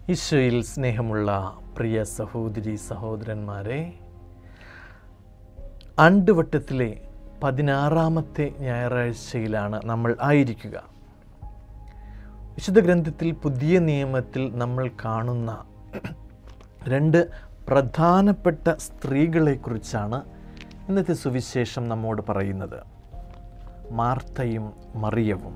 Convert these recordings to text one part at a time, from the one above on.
ഈശോയിൽ സ്നേഹമുള്ള പ്രിയ സഹോദരി സഹോദരന്മാരെ ആണ്ടുവട്ടത്തിലെ പതിനാറാമത്തെ ഞായറാഴ്ചയിലാണ് നമ്മൾ ആയിരിക്കുക വിശുദ്ധ ഗ്രന്ഥത്തിൽ പുതിയ നിയമത്തിൽ നമ്മൾ കാണുന്ന രണ്ട് പ്രധാനപ്പെട്ട സ്ത്രീകളെക്കുറിച്ചാണ് ഇന്നത്തെ സുവിശേഷം നമ്മോട് പറയുന്നത് മാർത്തയും മറിയവും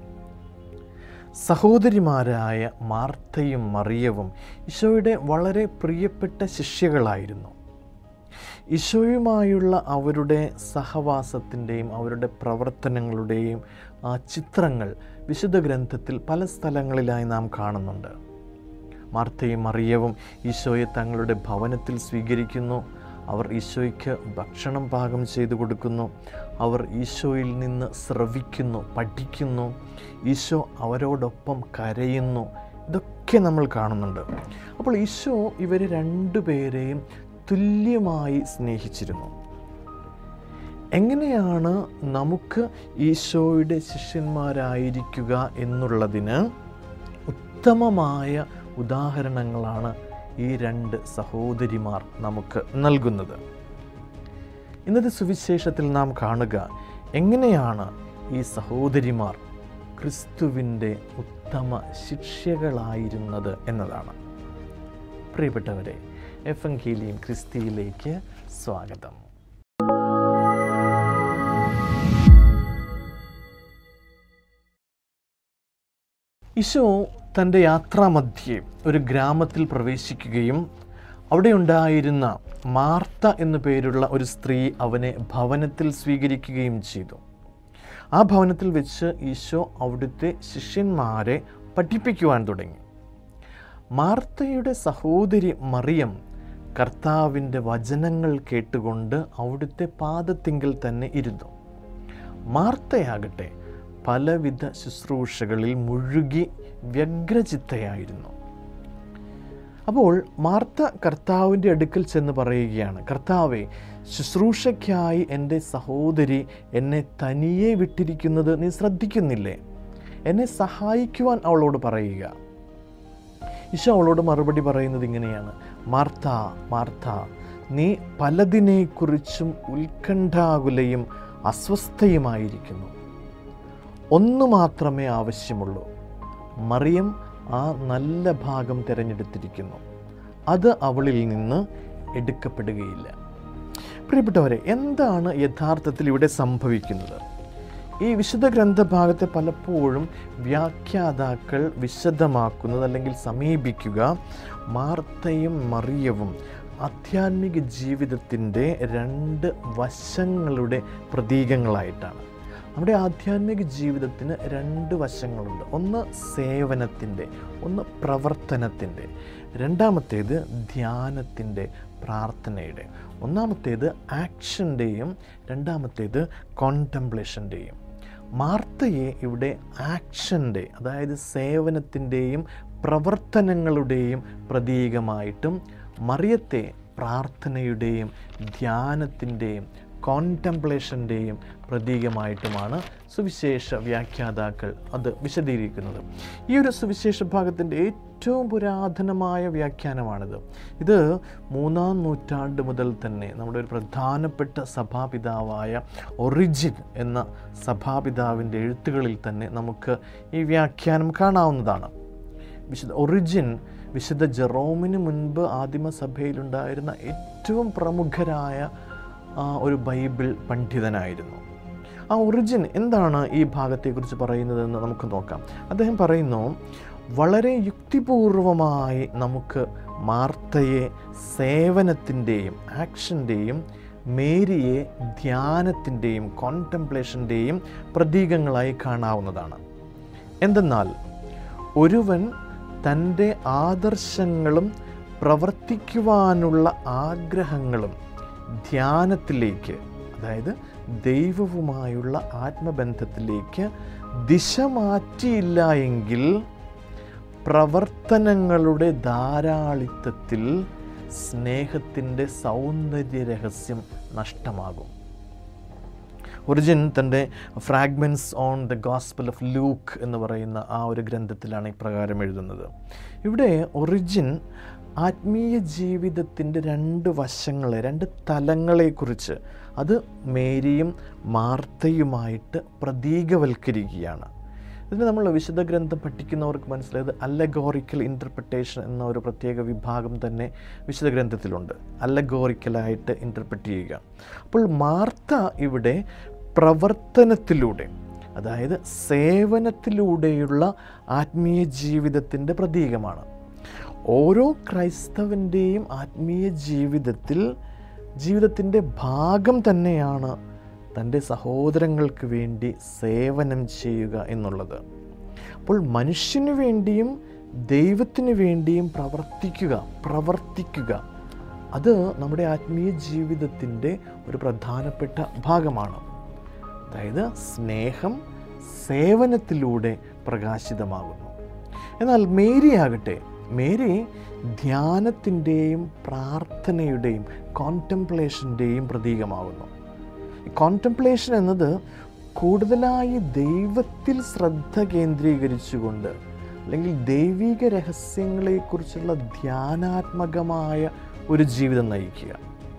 സഹോദരിമാരായ മാർത്തയും മറിയവും ഈശോയുടെ വളരെ പ്രിയപ്പെട്ട ശിഷ്യകളായിരുന്നു ഈശോയുമായുള്ള അവരുടെ സഹവാസത്തിൻ്റെയും അവരുടെ പ്രവർത്തനങ്ങളുടെയും ആ ചിത്രങ്ങൾ വിശുദ്ധ ഗ്രന്ഥത്തിൽ പല സ്ഥലങ്ങളിലായി നാം കാണുന്നുണ്ട് മാർത്തയും മറിയവും ഈശോയെ തങ്ങളുടെ ഭവനത്തിൽ സ്വീകരിക്കുന്നു അവർ ഈശോയ്ക്ക് ഭക്ഷണം പാകം ചെയ്തു കൊടുക്കുന്നു അവർ ഈശോയിൽ നിന്ന് ശ്രവിക്കുന്നു പഠിക്കുന്നു ഈശോ അവരോടൊപ്പം കരയുന്നു ഇതൊക്കെ നമ്മൾ കാണുന്നുണ്ട് അപ്പോൾ ഈശോ ഇവർ രണ്ടുപേരെയും തുല്യമായി സ്നേഹിച്ചിരുന്നു എങ്ങനെയാണ് നമുക്ക് ഈശോയുടെ ശിഷ്യന്മാരായിരിക്കുക എന്നുള്ളതിന് ഉത്തമമായ ഉദാഹരണങ്ങളാണ് ഈ രണ്ട് സഹോദരിമാർ നമുക്ക് നൽകുന്നത് ഇന്നത്തെ സുവിശേഷത്തിൽ നാം കാണുക എങ്ങനെയാണ് ഈ സഹോദരിമാർ ക്രിസ്തുവിൻ്റെ ഉത്തമ ശിഷ്യകളായിരുന്നത് എന്നതാണ് പ്രിയപ്പെട്ടവരെ എഫങ്കീലിയൻ ക്രിസ്തിയിലേക്ക് സ്വാഗതം ഈശോ തൻ്റെ യാത്രാമധ്യേ ഒരു ഗ്രാമത്തിൽ പ്രവേശിക്കുകയും അവിടെ ഉണ്ടായിരുന്ന മാർത്ത എന്നു പേരുള്ള ഒരു സ്ത്രീ അവനെ ഭവനത്തിൽ സ്വീകരിക്കുകയും ചെയ്തു ആ ഭവനത്തിൽ വെച്ച് ഈശോ അവിടുത്തെ ശിഷ്യന്മാരെ പഠിപ്പിക്കുവാൻ തുടങ്ങി മാർത്തയുടെ സഹോദരി മറിയം കർത്താവിൻ്റെ വചനങ്ങൾ കേട്ടുകൊണ്ട് അവിടുത്തെ പാദത്തിങ്കിൽ തന്നെ ഇരുന്നു മാർത്തയാകട്ടെ പലവിധ ശുശ്രൂഷകളിൽ മുഴുകി വ്യഗ്രചിത്തയായിരുന്നു അപ്പോൾ മാർത്ത കർത്താവിൻ്റെ അടുക്കൽ ചെന്ന് പറയുകയാണ് കർത്താവെ ശുശ്രൂഷയ്ക്കായി എൻ്റെ സഹോദരി എന്നെ തനിയെ വിട്ടിരിക്കുന്നത് നീ ശ്രദ്ധിക്കുന്നില്ലേ എന്നെ സഹായിക്കുവാൻ അവളോട് പറയുക ഈശോ അവളോട് മറുപടി പറയുന്നത് ഇങ്ങനെയാണ് മാർത്ത മാർത്ത നീ പലതിനെക്കുറിച്ചും ഉത്കണ്ഠാകുലയും അസ്വസ്ഥയുമായിരിക്കുന്നു ഒന്നു മാത്രമേ ആവശ്യമുള്ളൂ മറിയം ആ നല്ല ഭാഗം തിരഞ്ഞെടുത്തിരിക്കുന്നു അത് അവളിൽ നിന്ന് എടുക്കപ്പെടുകയില്ല പ്രിയപ്പെട്ടവരെ എന്താണ് യഥാർത്ഥത്തിൽ ഇവിടെ സംഭവിക്കുന്നത് ഈ വിശുദ്ധ ഗ്രന്ഥഭാഗത്തെ പലപ്പോഴും വ്യാഖ്യാതാക്കൾ വിശദമാക്കുന്നത് അല്ലെങ്കിൽ സമീപിക്കുക മാർത്തയും മറിയവും ആധ്യാത്മിക ജീവിതത്തിൻ്റെ രണ്ട് വശങ്ങളുടെ പ്രതീകങ്ങളായിട്ടാണ് നമ്മുടെ ആധ്യാത്മിക ജീവിതത്തിന് രണ്ട് വശങ്ങളുണ്ട് ഒന്ന് സേവനത്തിൻ്റെ ഒന്ന് പ്രവർത്തനത്തിൻ്റെ രണ്ടാമത്തേത് ധ്യാനത്തിൻ്റെ പ്രാർത്ഥനയുടെ ഒന്നാമത്തേത് ആക്ഷൻ്റെയും രണ്ടാമത്തേത് കോൺടംപ്ലേഷൻ്റെയും മാർത്തയെ ഇവിടെ ആക്ഷൻ്റെ അതായത് സേവനത്തിൻ്റെയും പ്രവർത്തനങ്ങളുടെയും പ്രതീകമായിട്ടും മറിയത്തെ പ്രാർത്ഥനയുടെയും ധ്യാനത്തിൻ്റെയും കോൺടംപ്ലേഷൻ്റെയും പ്രതീകമായിട്ടുമാണ് സുവിശേഷ വ്യാഖ്യാതാക്കൾ അത് വിശദീകരിക്കുന്നത് ഈ ഒരു സുവിശേഷ ഭാഗത്തിൻ്റെ ഏറ്റവും പുരാതനമായ വ്യാഖ്യാനമാണിത് ഇത് മൂന്നാം നൂറ്റാണ്ട് മുതൽ തന്നെ നമ്മുടെ ഒരു പ്രധാനപ്പെട്ട സഭാപിതാവായ ഒറിജിൻ എന്ന സഭാപിതാവിൻ്റെ എഴുത്തുകളിൽ തന്നെ നമുക്ക് ഈ വ്യാഖ്യാനം കാണാവുന്നതാണ് വിശുദ്ധ ഒറിജിൻ വിശുദ്ധ ജെറോമിന് മുൻപ് ആദിമസഭയിലുണ്ടായിരുന്ന ഏറ്റവും പ്രമുഖരായ ഒരു ബൈബിൾ പണ്ഡിതനായിരുന്നു ആ ഒറിജിൻ എന്താണ് ഈ ഭാഗത്തെക്കുറിച്ച് പറയുന്നതെന്ന് നമുക്ക് നോക്കാം അദ്ദേഹം പറയുന്നു വളരെ യുക്തിപൂർവമായി നമുക്ക് മാർത്തയെ സേവനത്തിൻ്റെയും ആക്ഷൻ്റെയും മേരിയെ ധ്യാനത്തിൻ്റെയും കോൺടംപ്ലേഷൻ്റെയും പ്രതീകങ്ങളായി കാണാവുന്നതാണ് എന്തെന്നാൽ ഒരുവൻ തൻ്റെ ആദർശങ്ങളും പ്രവർത്തിക്കുവാനുള്ള ആഗ്രഹങ്ങളും ധ്യാനത്തിലേക്ക് അതായത് ദൈവവുമായുള്ള ആത്മബന്ധത്തിലേക്ക് ദിശ മാറ്റിയില്ല എങ്കിൽ പ്രവർത്തനങ്ങളുടെ ധാരാളിത്തത്തിൽ സ്നേഹത്തിൻ്റെ സൗന്ദര്യ രഹസ്യം നഷ്ടമാകും ഒറിജിൻ തൻ്റെ fragments on the gospel of Luke എന്ന് പറയുന്ന ആ ഒരു ഗ്രന്ഥത്തിലാണ് ഇപ്രകാരം എഴുതുന്നത് ഇവിടെ ഒറിജിൻ ആത്മീയ ജീവിതത്തിൻ്റെ രണ്ട് വശങ്ങളെ രണ്ട് തലങ്ങളെക്കുറിച്ച് അത് മേരിയും മാർത്തയുമായിട്ട് പ്രതീകവൽക്കരിക്കുകയാണ് ഇതിന് നമ്മൾ വിശുദ്ധ ഗ്രന്ഥം പഠിക്കുന്നവർക്ക് മനസ്സിലായത് അല്ലഗോറിക്കൽ ഇൻ്റർപ്രിട്ടേഷൻ എന്ന ഒരു പ്രത്യേക വിഭാഗം തന്നെ വിശുദ്ധ ഗ്രന്ഥത്തിലുണ്ട് അല്ലഗോറിക്കലായിട്ട് ഇൻ്റർപ്രറ്റ് ചെയ്യുക അപ്പോൾ മാർത്ത ഇവിടെ പ്രവർത്തനത്തിലൂടെ അതായത് സേവനത്തിലൂടെയുള്ള ആത്മീയ ജീവിതത്തിൻ്റെ പ്രതീകമാണ് ഓരോ ക്രൈസ്തവൻ്റെയും ആത്മീയ ജീവിതത്തിൽ ജീവിതത്തിൻ്റെ ഭാഗം തന്നെയാണ് തൻ്റെ സഹോദരങ്ങൾക്ക് വേണ്ടി സേവനം ചെയ്യുക എന്നുള്ളത് അപ്പോൾ മനുഷ്യന് വേണ്ടിയും ദൈവത്തിന് വേണ്ടിയും പ്രവർത്തിക്കുക പ്രവർത്തിക്കുക അത് നമ്മുടെ ആത്മീയ ജീവിതത്തിൻ്റെ ഒരു പ്രധാനപ്പെട്ട ഭാഗമാണ് അതായത് സ്നേഹം സേവനത്തിലൂടെ പ്രകാശിതമാകുന്നു എന്നാൽ മേരി ആകട്ടെ മേരി ധ്യാനത്തിൻ്റെയും പ്രാർത്ഥനയുടെയും കോൺറ്റംപ്ലേഷൻ്റെയും പ്രതീകമാകുന്നു കോൺറ്റംപ്ലേഷൻ എന്നത് കൂടുതലായി ദൈവത്തിൽ ശ്രദ്ധ കേന്ദ്രീകരിച്ചുകൊണ്ട് അല്ലെങ്കിൽ ദൈവിക രഹസ്യങ്ങളെക്കുറിച്ചുള്ള ധ്യാനാത്മകമായ ഒരു ജീവിതം നയിക്കുക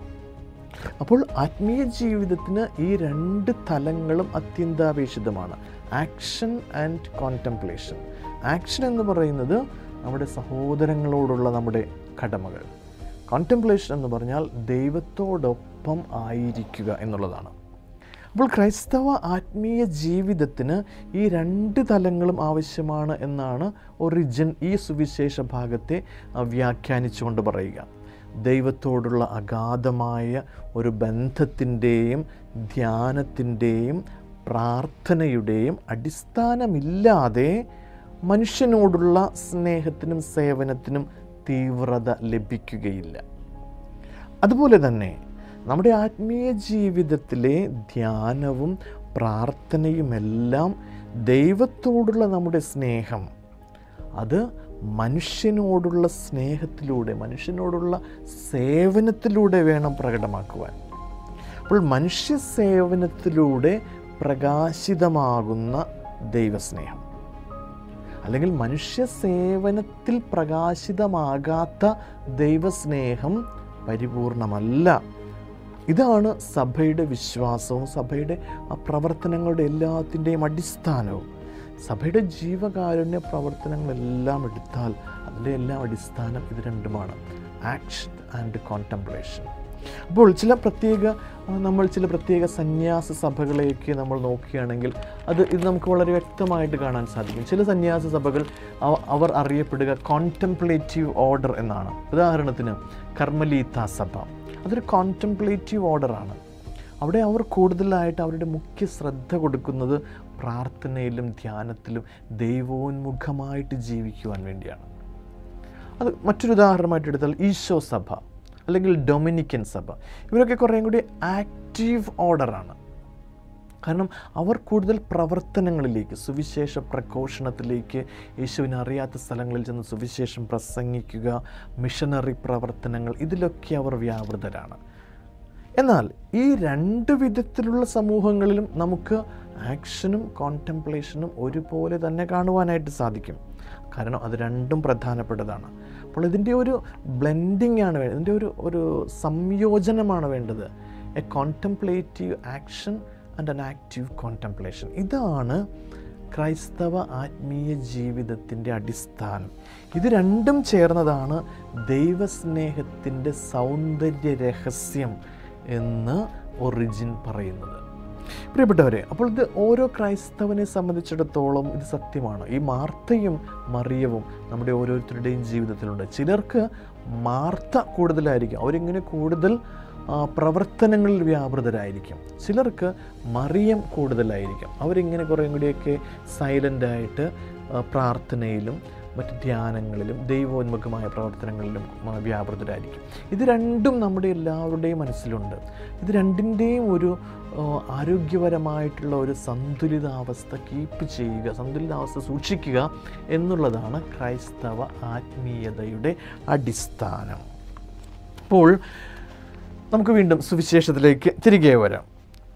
അപ്പോൾ ആത്മീയ ജീവിതത്തിന് ഈ രണ്ട് തലങ്ങളും അത്യന്താപേക്ഷിതമാണ് ആക്ഷൻ ആൻഡ് കോൺറ്റംപ്ലേഷൻ ആക്ഷൻ എന്ന് പറയുന്നത് നമ്മുടെ സഹോദരങ്ങളോടുള്ള നമ്മുടെ കടമകൾ കോൺറ്റംപ്ലേഷൻ എന്ന് പറഞ്ഞാൽ ദൈവത്തോടൊപ്പം ആയിരിക്കുക എന്നുള്ളതാണ് അപ്പോൾ ക്രൈസ്തവ ആത്മീയ ജീവിതത്തിന് ഈ രണ്ട് തലങ്ങളും ആവശ്യമാണ് എന്നാണ് ഒറിജിൻ ഈ സുവിശേഷ ഭാഗത്തെ വ്യാഖ്യാനിച്ചുകൊണ്ട് പറയുക ദൈവത്തോടുള്ള അഗാധമായ ഒരു ബന്ധത്തിൻ്റെയും ധ്യാനത്തിൻ്റെയും പ്രാർത്ഥനയുടെയും അടിസ്ഥാനമില്ലാതെ മനുഷ്യനോടുള്ള സ്നേഹത്തിനും സേവനത്തിനും തീവ്രത ലഭിക്കുകയില്ല അതുപോലെ തന്നെ നമ്മുടെ ആത്മീയ ജീവിതത്തിലെ ധ്യാനവും പ്രാർത്ഥനയുമെല്ലാം ദൈവത്തോടുള്ള നമ്മുടെ സ്നേഹം അത് മനുഷ്യനോടുള്ള സ്നേഹത്തിലൂടെ മനുഷ്യനോടുള്ള സേവനത്തിലൂടെ വേണം പ്രകടമാക്കുവാൻ അപ്പോൾ മനുഷ്യ സേവനത്തിലൂടെ പ്രകാശിതമാകുന്ന ദൈവസ്നേഹം അല്ലെങ്കിൽ മനുഷ്യ സേവനത്തിൽ പ്രകാശിതമാകാത്ത ദൈവസ്നേഹം പരിപൂർണമല്ല ഇതാണ് സഭയുടെ വിശ്വാസവും സഭയുടെ ആ പ്രവർത്തനങ്ങളുടെ എല്ലാത്തിൻ്റെയും അടിസ്ഥാനവും സഭയുടെ ജീവകാരുണ്യ പ്രവർത്തനങ്ങളെല്ലാം എടുത്താൽ അതിൻ്റെ എല്ലാം അടിസ്ഥാനം ഇത് രണ്ടുമാണ് ആക്ഷൻ ആൻഡ് കോൺറ്റംപ്ലേഷൻ അപ്പോൾ ചില പ്രത്യേക ആ, നമ്മൾ ചില പ്രത്യേക സന്യാസ സഭകളെയൊക്കെ നമ്മൾ നോക്കുകയാണെങ്കിൽ അത് ഇത് നമുക്ക് വളരെ വ്യക്തമായിട്ട് കാണാൻ സാധിക്കും ചില സന്യാസ സഭകൾ അവ- അവർ അറിയപ്പെടുക കോൺറ്റംപ്ലേറ്റീവ് ഓർഡർ എന്നാണ് ഉദാഹരണത്തിന് കർമ്മലീത്ത സഭ അതൊരു കോൺറ്റംപ്ലേറ്റീവ് ഓർഡറാണ് അവിടെ അവർ കൂടുതലായിട്ട് അവരുടെ മുഖ്യ ശ്രദ്ധ കൊടുക്കുന്നത് പ്രാർത്ഥനയിലും ധ്യാനത്തിലും ദൈവോന്മുഖമായിട്ട് ജീവിക്കുവാൻ വേണ്ടിയാണ് അത് മറ്റൊരു ഉദാഹരണമായിട്ട് എടുത്താൽ ഈശോ സഭ അല്ലെങ്കിൽ ഡൊമിനിക്കൻ സഭ ഇവരൊക്കെ കുറേയും കൂടി ആക്റ്റീവ് ഓർഡറാണ് കാരണം അവർ കൂടുതൽ പ്രവർത്തനങ്ങളിലേക്ക് സുവിശേഷ പ്രഘോഷണത്തിലേക്ക് യേശുവിനെ അറിയാത്ത സ്ഥലങ്ങളിൽ ചെന്ന് സുവിശേഷം പ്രസംഗിക്കുക മിഷനറി പ്രവർത്തനങ്ങൾ ഇതിലൊക്കെ അവർ വ്യാപൃതരാണ് എന്നാൽ ഈ രണ്ട് വിധത്തിലുള്ള സമൂഹങ്ങളിലും നമുക്ക് ആക്ഷനും കോൺറ്റംപ്ലേഷനും ഒരുപോലെ തന്നെ കാണുവാനായിട്ട് സാധിക്കും കാരണം അത് രണ്ടും പ്രധാനപ്പെട്ടതാണ് അപ്പോൾ ഇതിൻ്റെ ഒരു ബ്ലെൻഡിങ് ആണ് വേണ്ടത് ഇതിൻ്റെ ഒരു ഒരു സംയോജനമാണ് വേണ്ടത് a contemplative action and an active contemplation ഇതാണ് ക്രൈസ്തവ ആത്മീയ ജീവിതത്തിൻ്റെ അടിസ്ഥാനം ഇത് രണ്ടും ചേർന്നതാണ് ദൈവസ്നേഹത്തിൻ്റെ സൗന്ദര്യ രഹസ്യം എന്ന് ഒറിജിൻ പറയുന്നത് പ്രിയപ്പെട്ടവരെ അപ്പോൾ ഇത് ഓരോ ക്രൈസ്തവനെ സംബന്ധിച്ചിടത്തോളം ഇത് സത്യമാണ് ഈ മാർത്തയും മറിയവും നമ്മുടെ ഓരോരുത്തരുടെയും ജീവിതത്തിലുണ്ട് ചിലർക്ക് മാർത്ത കൂടുതലായിരിക്കും അവരിങ്ങനെ കൂടുതൽ ആ, പ്രവർത്തനങ്ങളിൽ വ്യാപൃതരായിരിക്കും ചിലർക്ക് മറിയം കൂടുതലായിരിക്കും അവരിങ്ങനെ കുറേയും കൂടിയൊക്കെ സൈലൻ്റായിട്ട് പ്രാർത്ഥനയിലും മറ്റ് ധ്യാനങ്ങളിലും ദൈവോന്മുഖമായ പ്രവർത്തനങ്ങളിലും ആ, വ്യാപൃതരായിരിക്കും ഇത് രണ്ടും നമ്മുടെ എല്ലാവരുടെയും മനസ്സിലുണ്ട് ഇത് രണ്ടിൻ്റെയും ഒരു ആ, ആരോഗ്യപരമായിട്ടുള്ള ഒരു സന്തുലിതാവസ്ഥ കീപ്പ് ചെയ്യുക സന്തുലിതാവസ്ഥ സൂക്ഷിക്കുക എന്നുള്ളതാണ് ക്രൈസ്തവ ആത്മീയതയുടെ അടിസ്ഥാനം അപ്പോൾ നമുക്ക് വീണ്ടും സുവിശേഷത്തിലേക്ക് തിരികെ വരാം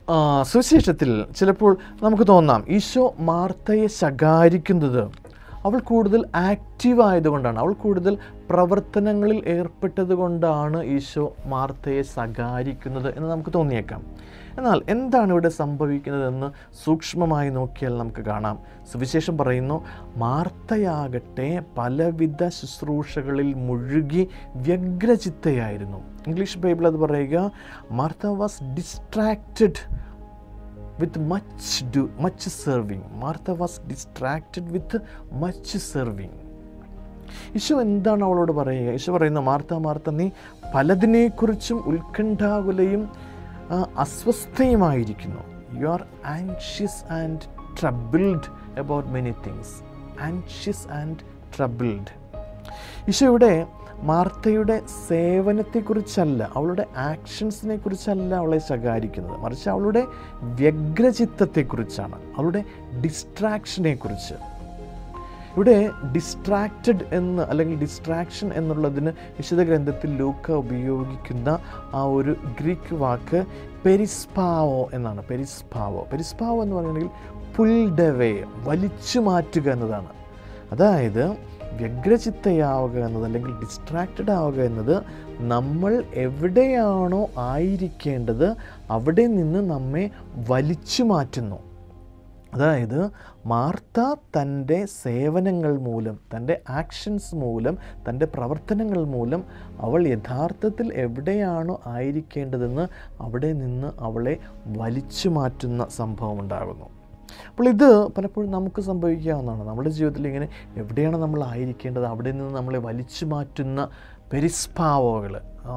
ആ, സുവിശേഷത്തിൽ ചിലപ്പോൾ നമുക്ക് തോന്നാം ഈശോ മാർത്തയെ ശകാരിക്കുന്നത് അവൾ കൂടുതൽ ആക്റ്റീവ് ആയതുകൊണ്ടാണ് അവൾ കൂടുതൽ പ്രവർത്തനങ്ങളിൽ ഏർപ്പെട്ടത് കൊണ്ടാണ് ഈശോ മാർത്തയെ ശകാരിക്കുന്നത് എന്ന് നമുക്ക് തോന്നിയേക്കാം എന്നാൽ എന്താണ് ഇവിടെ സംഭവിക്കുന്നതെന്ന് സൂക്ഷ്മമായി നോക്കിയാൽ നമുക്ക് കാണാം സുവിശേഷം പറയുന്നു മാർത്തയാകട്ടെ പലവിധ ശുശ്രൂഷകളിൽ മുഴുകി വ്യഗ്രചിത്തയായിരുന്നു ഇംഗ്ലീഷ് ബൈബിൾ അത് പറയുക Martha was distracted with much do much serving Martha was distracted with much serving ഈശോ എന്താണ് അവളോട് പറയുക ഈശോ പറയുന്ന മാർത്ത മാർത്ത നീ പലതിനെക്കുറിച്ചും ഉത്കണ്ഠാകുലയും ആ, അസ്വസ്ഥയുമായിരിക്കുന്നു you are anxious and troubled about many things anxious and troubled ഈശോ ഇവിടെ മാർത്തയുടെ സേവനത്തെക്കുറിച്ചല്ല അവളുടെ ആക്ഷൻസിനെ കുറിച്ചല്ല അവളെ ശകാരിക്കുന്നത് മറിച്ച് അവളുടെ വ്യഗ്രചിത്തത്തെക്കുറിച്ചാണ് അവളുടെ ഡിസ്ട്രാക്ഷനെ കുറിച്ച് ഇവിടെ ഡിസ്ട്രാക്റ്റഡ് എന്ന് അല്ലെങ്കിൽ ഡിസ്ട്രാക്ഷൻ എന്നുള്ളതിന് വിശുദ്ധ ഗ്രന്ഥത്തിൽ ലൂക്ക ഉപയോഗിക്കുന്ന ആ ഒരു ഗ്രീക്ക് വാക്ക് പെരിസ്പാവോ എന്നാണ് പെരിസ്പാവോ പെരിസ്പാവോ എന്ന് പറയുകയാണെങ്കിൽ പുൽഡവേ വലിച്ചു മാറ്റുക എന്നതാണ് അതായത് വ്യഗ്രചിത്തയാവുക എന്നത് അല്ലെങ്കിൽ ഡിസ്ട്രാക്റ്റഡ് ആവുക എന്നത് നമ്മൾ എവിടെയാണോ ആയിരിക്കേണ്ടത് അവിടെ നിന്ന് നമ്മെ വലിച്ചു മാറ്റുന്നു അതായത് മാർത്ത തൻ്റെ സേവനങ്ങൾ മൂലം തൻ്റെ ആക്ഷൻസ് മൂലം തൻ്റെ പ്രവർത്തനങ്ങൾ മൂലം അവൾ യഥാർത്ഥത്തിൽ എവിടെയാണോ ആയിരിക്കേണ്ടതെന്ന് അവിടെ നിന്ന് അവളെ വലിച്ചു മാറ്റുന്ന സംഭവം ഉണ്ടാകുന്നു അപ്പോൾ ഇത് പലപ്പോഴും നമുക്ക് സംഭവിക്കാവുന്നതാണ് നമ്മുടെ ജീവിതത്തിൽ ഇങ്ങനെ എവിടെയാണ് നമ്മൾ ആയിരിക്കേണ്ടത് അവിടെ നിന്ന് നമ്മളെ വലിച്ചു മാറ്റുന്ന പെരിസ്പാവകൾ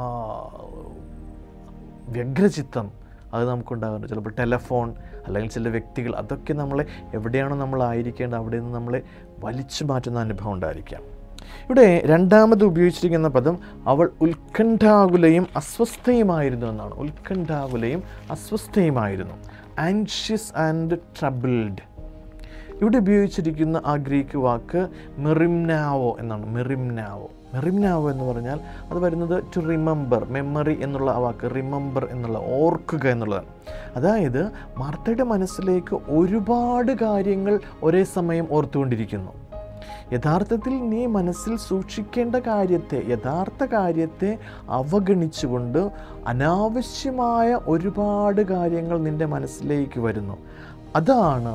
വ്യഗ്രചിത്തം അത് നമുക്കുണ്ടാകുന്നുണ്ട് ചിലപ്പോൾ ടെലഫോൺ അല്ലെങ്കിൽ ചില വ്യക്തികൾ അതൊക്കെ നമ്മളെ എവിടെയാണോ നമ്മൾ ആയിരിക്കേണ്ടത് അവിടെ നിന്ന് നമ്മളെ വലിച്ചു മാറ്റുന്ന അനുഭവം ഉണ്ടായിരിക്കാം ഇവിടെ രണ്ടാമത് ഉപയോഗിച്ചിരിക്കുന്ന പദം അവൾ ഉത്കണ്ഠാകുലയും അസ്വസ്ഥയുമായിരുന്നു എന്നാണ് ഉത്കണ്ഠാകുലയും അസ്വസ്ഥയുമായിരുന്നു ആൻഷ്യസ് ആൻഡ് ട്രബിൾഡ് ഇവിടെ ഉപയോഗിച്ചിരിക്കുന്ന ആ ഗ്രീക്ക് വാക്ക് മെറിംനാവോ എന്നാണ് മെറിംനാവോ മെറിംനാവോ എന്ന് പറഞ്ഞാൽ അത് വരുന്നത് ടു റിമെമ്പർ മെമ്മറി എന്നുള്ള ആ വാക്ക് റിമെമ്പർ എന്നുള്ള ഓർക്കുക എന്നുള്ളതാണ് അതായത് മാർത്തയുടെ മനസ്സിലേക്ക് ഒരുപാട് കാര്യങ്ങൾ ഒരേ സമയം ഓർത്തുകൊണ്ടിരിക്കുന്നു യഥാർത്ഥത്തിൽ നീ മനസ്സിൽ സൂക്ഷിക്കേണ്ട കാര്യത്തെ യഥാർത്ഥ കാര്യത്തെ അവഗണിച്ചുകൊണ്ട് അനാവശ്യമായ ഒരുപാട് കാര്യങ്ങൾ നിൻ്റെ മനസ്സിലേക്ക് വരുന്നു അതാണ്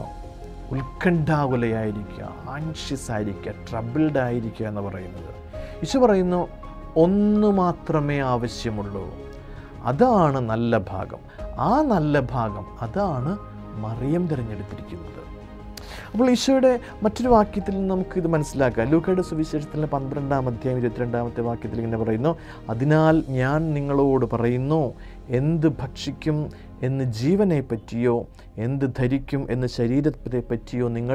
ഉത്കണ്ഠാകുലയായിരിക്കുക ആൻഷ്യസ് ആയിരിക്കുക ട്രബിൾഡ് ആയിരിക്കുക എന്ന് പറയുന്നത് ഈശോ പറയുന്നു ഒന്ന് മാത്രമേ ആവശ്യമുള്ളൂ അതാണ് നല്ല ഭാഗം ആ നല്ല ഭാഗം അതാണ് മറിയം തിരഞ്ഞെടുത്തിരിക്കുന്നത് അപ്പോൾ ഈശോയുടെ മറ്റൊരു വാക്യത്തിൽ നിന്ന് നമുക്ക് ഇത് മനസ്സിലാക്കാം ലൂക്കയുടെ സുവിശേഷത്തിലെ പന്ത്രണ്ടാം അധ്യായം ഇരുപത്തിരണ്ടാമത്തെ വാക്യത്തിൽ ഇങ്ങനെ പറയുന്നു അതിനാൽ ഞാൻ നിങ്ങളോട് പറയുന്നു എന്ത് ഭക്ഷിക്കും എന്ന് ജീവനെ പറ്റിയോ എന്ത് ധരിക്കും എന്ന് ശരീരത്തെ പറ്റിയോ നിങ്ങൾ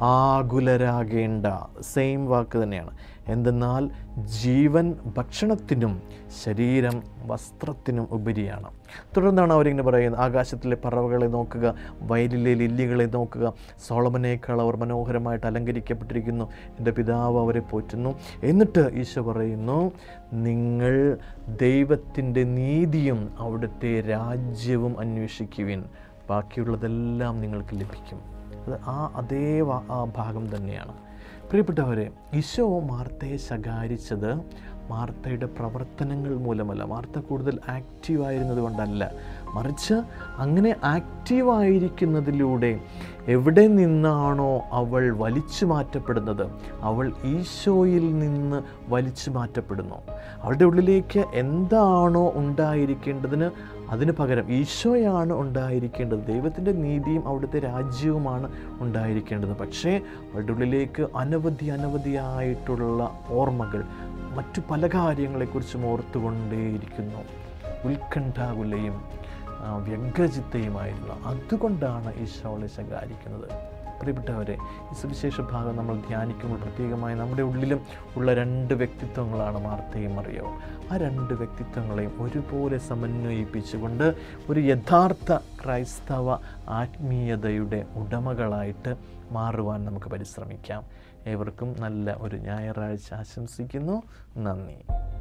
ആകുലരാകേണ്ട സെയിം വാക്ക് തന്നെയാണ് എന്തെന്നാൽ ജീവൻ ഭക്ഷണത്തിനും ശരീരം വസ്ത്രത്തിനും ഉപരിയാണ് തുടർന്നാണ് അവരിങ്ങനെ പറയുന്നത് ആകാശത്തിലെ പറവകളെ നോക്കുക വയലിലെ ലില്ലികളെ നോക്കുക സോളമനേക്കാൾ അവർ മനോഹരമായിട്ട് അലങ്കരിക്കപ്പെട്ടിരിക്കുന്നു എൻ്റെ പിതാവ് അവരെ പോറ്റുന്നു എന്നിട്ട് ഈശോ പറയുന്നു നിങ്ങൾ ദൈവത്തിൻ്റെ നീതിയും അവിടുത്തെ രാജ്യവും അന്വേഷിക്കുവിൻ ബാക്കിയുള്ളതെല്ലാം നിങ്ങൾക്ക് ലഭിക്കും അത് ആ അതേ വാ- ആ ഭാഗം തന്നെയാണ് പ്രിയപ്പെട്ടവരെ ഈശോ മാർത്തയെ ശകാരിച്ചത് മാർത്തയുടെ പ്രവർത്തനങ്ങൾ മൂലമല്ല മാർത്ത കൂടുതൽ ആക്റ്റീവ് ആയിരുന്നത് കൊണ്ടല്ല മറിച്ച് അങ്ങനെ ആക്റ്റീവ് ആയിരിക്കുന്നതിലൂടെ എവിടെ നിന്നാണോ അവൾ വലിച്ചു മാറ്റപ്പെടുന്നത് അവൾ ഈശോയിൽ നിന്ന് വലിച്ചു മാറ്റപ്പെടുന്നു അവളുടെ ഉള്ളിലേക്ക് എന്താണോ ഉണ്ടായിരിക്കേണ്ടതിന് അതിന് പകരം ഈശോയാണ് ഉണ്ടായിരിക്കേണ്ടത് ദൈവത്തിൻ്റെ നീതിയും അവിടുത്തെ രാജ്യവുമാണ് ഉണ്ടായിരിക്കേണ്ടത് പക്ഷേ അവരുടെ ഉള്ളിലേക്ക് അനവധി അനവധിയായിട്ടുള്ള ഓർമ്മകൾ മറ്റു പല കാര്യങ്ങളെക്കുറിച്ചും ഓർത്തുകൊണ്ടേയിരിക്കുന്നു ഉത്കണ്ഠാകുലയും ആ, വ്യഗ്രചിത്തയുമായിരുന്നു അതുകൊണ്ടാണ് ഈശോളെ ശകാരിക്കുന്നത് പ്രിയപ്പെട്ടവരെ ഈ സുവിശേഷ ഭാഗം നമ്മൾ ധ്യാനിക്കുമ്പോൾ പ്രത്യേകമായി നമ്മുടെ ഉള്ളിലും ഉള്ള രണ്ട് വ്യക്തിത്വങ്ങളാണ് മാർത്തയും മറിയവും ആ രണ്ട് വ്യക്തിത്വങ്ങളെയും ഒരുപോലെ സമന്വയിപ്പിച്ചുകൊണ്ട് ഒരു യഥാർത്ഥ ക്രൈസ്തവ ആത്മീയതയുടെ ഉടമകളായിട്ട് മാറുവാൻ നമുക്ക് പരിശ്രമിക്കാം ഏവർക്കും നല്ല ഒരു ഞായറാഴ്ച ആശംസിക്കുന്നു നന്ദി